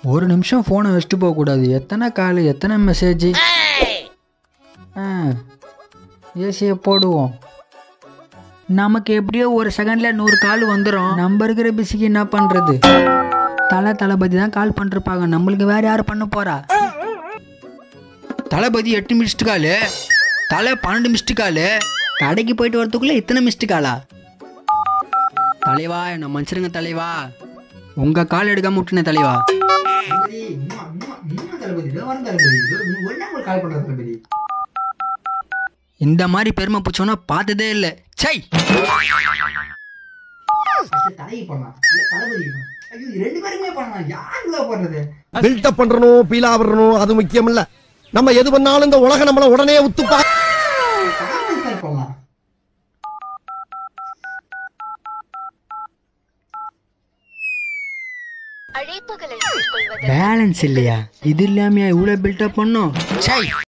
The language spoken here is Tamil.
ஒரு நிமிஷம் ஃபோனை வச்சுட்டு போகக்கூடாது எத்தனை கால் எத்தனை மெசேஜ் ஆ ஏசியை போடுவோம் நமக்கு எப்படியோ ஒரு செகண்ட்ல நூறு கால் வந்துடும் நம்ம இருக்கிற பிஸிக்கு என்ன பண்ணுறது தலை தளபதி தான் கால் பண்ணிருப்பாங்க நம்மளுக்கு வேற யார் பண்ண போறா தளபதி எட்டு மிஸ்டு காலு தலை பன்னெண்டு மிஸ்டு காலு கடைக்கு போயிட்டு வரதுக்குள்ள இத்தனை மிஸ்டு காலா தலைவா என்ன மனுஷருங்க தலைவா உங்க கால் எடுக்காம விட்டுனே தலைவா இந்த மாதிரி பெருமை பூச்சோன்னா பார்த்ததே இல்லை சை பில்டப் பண்றணும் பீலா வரணும் அது முக்கியம் இல்ல நம்ம எது பண்ணாலும் இந்த உலகம் நம்மள உடனே உத்துப்பா அழைப்புகளை மேற்கொள்வது பேலன்ஸ் இல்லையா இது இல்லாமையா இவ்வளோ பில்டப் பண்ணோம் சை